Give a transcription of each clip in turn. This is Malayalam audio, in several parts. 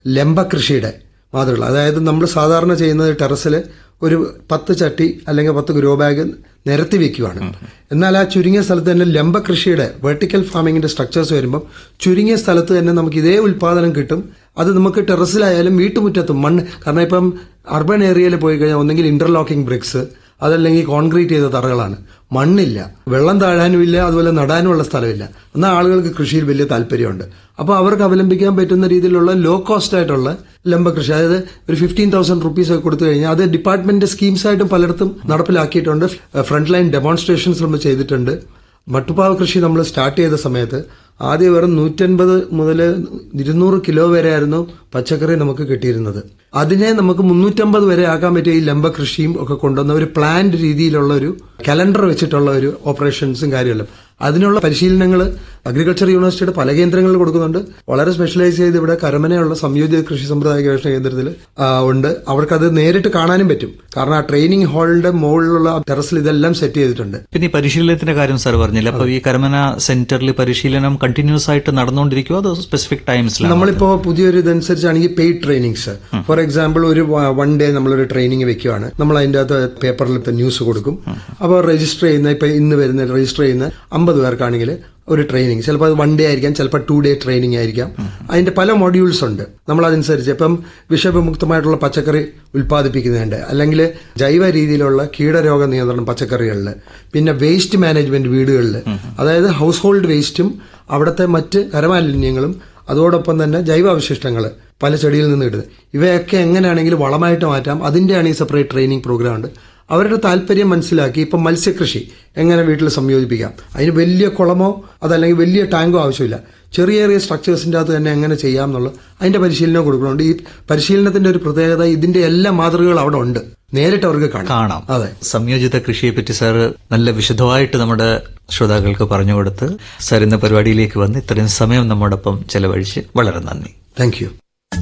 ലംബ കൃഷിയുടെ മാതൃകൾ അതായത് നമ്മൾ സാധാരണ ചെയ്യുന്നത് ടെറസിൽ ഒരു പത്ത് ചട്ടി അല്ലെങ്കിൽ പത്ത് ഗ്രോ ബാഗ് നിരത്തി വെക്കുകയാണ് എന്നാൽ ആ ചുരുങ്ങിയ സ്ഥലത്ത് തന്നെ ലംബ കൃഷിയുടെ വെർട്ടിക്കൽ ഫാമിങ്ങിന്റെ സ്ട്രക്ചേഴ്സ് വരുമ്പോൾ ചുരുങ്ങിയ സ്ഥലത്ത് തന്നെ നമുക്ക് ഇതേ ഉൽപാദനം കിട്ടും അത് നമുക്ക് ടെറസിലായാലും വീട്ടുമുറ്റത്തും മണ്ണ് കാരണം ഇപ്പം അർബൻ ഏരിയയിൽ പോയി കഴിഞ്ഞാൽ ഒന്നെങ്കിൽ ഇന്റർലോക്കിംഗ് ബ്രിക്സ് അതല്ലെങ്കിൽ കോൺക്രീറ്റ് ചെയ്ത തറകളാണ് മണ്ണില്ല വെള്ളം താഴാനും ഇല്ല അതുപോലെ നടാനുമുള്ള സ്ഥലമില്ല എന്നാൽ ആളുകൾക്ക് കൃഷിയിൽ വലിയ താല്പര്യമുണ്ട് അപ്പോൾ അവർക്ക് അവലംബിക്കാൻ പറ്റുന്ന രീതിയിലുള്ള ലോ കോസ്റ്റ് ആയിട്ടുള്ള ലംബ കൃഷി അതായത് ഒരു ഫിഫ്റ്റീൻ തൗസൻഡ് റുപ്പീസ് ഒക്കെ കൊടുത്തു കഴിഞ്ഞാൽ അത് ഡിപ്പാർട്ട്മെന്റ് സ്കീംസ് ആയിട്ടും പലയിടത്തും നടപ്പിലാക്കിയിട്ടുണ്ട് ഫ്രണ്ട് ലൈൻ ഡെമോൺസ്ട്രേഷൻസ് നമ്മൾ ചെയ്തിട്ടുണ്ട് മട്ടുപ്പാവ് കൃഷി നമ്മൾ സ്റ്റാർട്ട് ചെയ്ത സമയത്ത് ആദ്യം വെറും നൂറ്റൻപത് മുതൽ ഇരുന്നൂറ് കിലോ വരെ ആയിരുന്നു പച്ചക്കറി നമുക്ക് കിട്ടിയിരുന്നത് അതിനെ നമുക്ക് മുന്നൂറ്റമ്പത് വരെ ആക്കാൻ പറ്റിയ ഈ ലംബ കൃഷിയും ഒക്കെ കൊണ്ടുവന്ന ഒരു പ്ലാൻഡ് രീതിയിലുള്ള ഒരു കലണ്ടർ വെച്ചിട്ടുള്ള ഒരു ഓപ്പറേഷൻസും കാര്യമെല്ലാം അതിനുള്ള പരിശീലനങ്ങൾ അഗ്രികൾച്ചർ യൂണിവേഴ്സിറ്റിയുടെ പല കേന്ദ്രങ്ങളിൽ കൊടുക്കുന്നുണ്ട് വളരെ സ്പെഷ്യലൈസ് ചെയ്ത് ഇവിടെ കരമനയുള്ള സംയോജിത കൃഷി സമ്പ്രദായ ഗവേഷണ കേന്ദ്രത്തിൽ ആ, ഉണ്ട് അവർക്കത് നേരിട്ട് കാണാനും പറ്റും കാരണം ആ ട്രെയിനിങ് ഹാളിന്റെ മുകളിലുള്ള ടെറസിൽ ഇതെല്ലാം സെറ്റ് ചെയ്തിട്ടുണ്ട് പിന്നെ ഈ പരിശീലനത്തിന്റെ കാര്യം സാർ പറഞ്ഞില്ല അപ്പൊ ഈ കരമന സെന്ററിൽ പരിശീലനം കണ്ടിന്യൂസ് ആയിട്ട് നടന്നുകൊണ്ടിരിക്കുമോ അതോ സ്പെസിഫിക് ടൈംസിലാണ് നമ്മളിപ്പോ പുതിയൊരു ഇതനുസരിച്ചാണെങ്കിൽ പെയ്ഡ് ട്രെയിനിങ്സ് ഫോർ എക്സാമ്പിൾ ഒരു വൺ ഡേ നമ്മളൊരു ട്രെയിനിങ് വെക്കുകയാണ് നമ്മൾ അതിന്റെ അകത്ത് പേപ്പറിൽ ന്യൂസ് കൊടുക്കും അപ്പോൾ രജിസ്റ്റർ ചെയ്യുന്ന ഇപ്പൊ ഇന്ന് വരുന്ന രജിസ്റ്റർ ചെയ്യുന്ന അമ്പത് പേർക്കാണെങ്കിൽ ഒരു ട്രെയിനിങ് ചിലപ്പോൾ അത് വൺ ഡേ ആയിരിക്കാം ചിലപ്പോൾ ടു ഡേ ട്രെയിനിങ് ആയിരിക്കാം അതിന്റെ പല മൊഡ്യൂൾസ് ഉണ്ട് നമ്മൾ അതനുസരിച്ച് ഇപ്പം വിഷവിമുക്തമായിട്ടുള്ള പച്ചക്കറി ഉൽപ്പാദിപ്പിക്കുന്നുണ്ട് അല്ലെങ്കിൽ ജൈവ രീതിയിലുള്ള കീടരോഗ നിയന്ത്രണം പച്ചക്കറികളിൽ പിന്നെ വേസ്റ്റ് മാനേജ്മെന്റ് വീടുകളിൽ അതായത് ഹൗസ് ഹോൾഡ് വേസ്റ്റും അവിടുത്തെ മറ്റ് കരമാലിന്യങ്ങളും അതോടൊപ്പം തന്നെ ജൈവാവശിഷ്ടങ്ങൾ പല ചെടിയിൽ നിന്ന് കിട്ടുന്നത് ഇവയൊക്കെ എങ്ങനെയാണെങ്കിലും വളമായിട്ട് മാറ്റാം അതിൻ്റെയാണ് ഈ സെപ്പറേറ്റ് ട്രെയിനിങ് പ്രോഗ്രാം ഉണ്ട് അവരുടെ താല്പര്യം മനസ്സിലാക്കി ഇപ്പം മത്സ്യകൃഷി എങ്ങനെ വീട്ടിൽ സംയോജിപ്പിക്കാം അതിന് വലിയ കുളമോ അതല്ലെങ്കിൽ വലിയ ടാങ്കോ ആവശ്യമില്ല ചെറിയ ചെറിയ സ്ട്രക്ചേഴ്സിൻ്റെ അകത്ത് തന്നെ എങ്ങനെ ചെയ്യാം എന്നുള്ളത് അതിന്റെ പരിശീലനം കൊടുക്കുന്നുണ്ട് ഈ പരിശീലനത്തിന്റെ ഒരു പ്രത്യേകത ഇതിന്റെ എല്ലാ മാതൃകകൾ അവിടെ ഉണ്ട് നേരിട്ട് അവർക്ക് കാണാം കാണാം അതെ സംയോജിത കൃഷിയെ പറ്റി സാർ നല്ല വിശദമായിട്ട് നമ്മുടെ ശ്രോതാക്കൾക്ക് പറഞ്ഞു കൊടുത്ത് സാർ ഇന്ന് പരിപാടിയിലേക്ക് വന്ന് ഇത്രയും സമയം നമ്മോടൊപ്പം ചെലവഴിച്ച് വളരെ നന്ദി താങ്ക് യു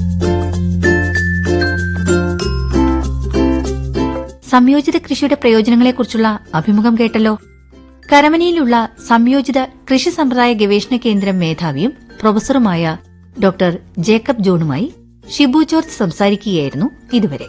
സംയോജിത കൃഷിയുടെ പ്രയോജനങ്ങളെക്കുറിച്ചുള്ള അഭിമുഖം കേട്ടല്ലോ കരമനയിലുള്ള സംയോജിത കൃഷി സമ്പ്രദായ ഗവേഷണ കേന്ദ്രം മേധാവിയും പ്രൊഫസറുമായ ഡോക്ടർ ജേക്കബ് ജോണുമായി ഷിബു ജോർജ് സംസാരിക്കുകയായിരുന്നു ഇതുവരെ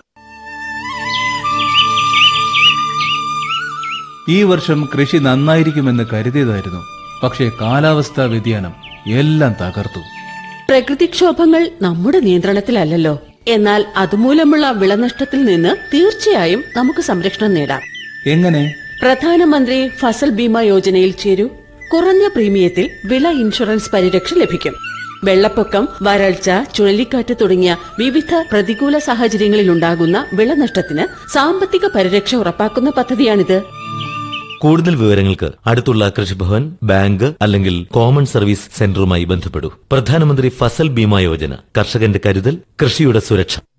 ഈ വർഷം കൃഷി നന്നായിരിക്കുമെന്ന് കരുതിയതായിരുന്നു പക്ഷേ കാലാവസ്ഥാ വ്യതിയാനം എല്ലാം തകർത്തു പ്രകൃതിക്ഷോഭങ്ങൾ നമ്മുടെ നിയന്ത്രണത്തിലല്ലല്ലോ എന്നാൽ അതുമൂലമുള്ള വിളനഷ്ടത്തിൽ നിന്ന് തീർച്ചയായും നമുക്ക് സംരക്ഷണം നേടാം എങ്ങനെ പ്രധാനമന്ത്രി ഫസൽ ബീമ യോജനയിൽ ചേരൂ കുറഞ്ഞ പ്രീമിയത്തിൽ വിള ഇൻഷുറൻസ് പരിരക്ഷ ലഭിക്കും വെള്ളപ്പൊക്കം വരൾച്ച ചുഴലിക്കാറ്റ് തുടങ്ങിയ വിവിധ പ്രതികൂല സാഹചര്യങ്ങളിൽ ഉണ്ടാകുന്ന വിളനഷ്ടത്തിന് സാമ്പത്തിക പരിരക്ഷ ഉറപ്പാക്കുന്ന പദ്ധതിയാണിത് കൂടുതൽ വിവരങ്ങൾക്ക് അടുത്തുള്ള കൃഷിഭവൻ ബാങ്ക് അല്ലെങ്കിൽ കോമൺ സർവീസ് സെന്ററുമായി ബന്ധപ്പെടൂ പ്രധാനമന്ത്രി ഫസൽ ബീമ യോജന കർഷകന്റെ കരുതൽ കൃഷിയുടെ സുരക്ഷ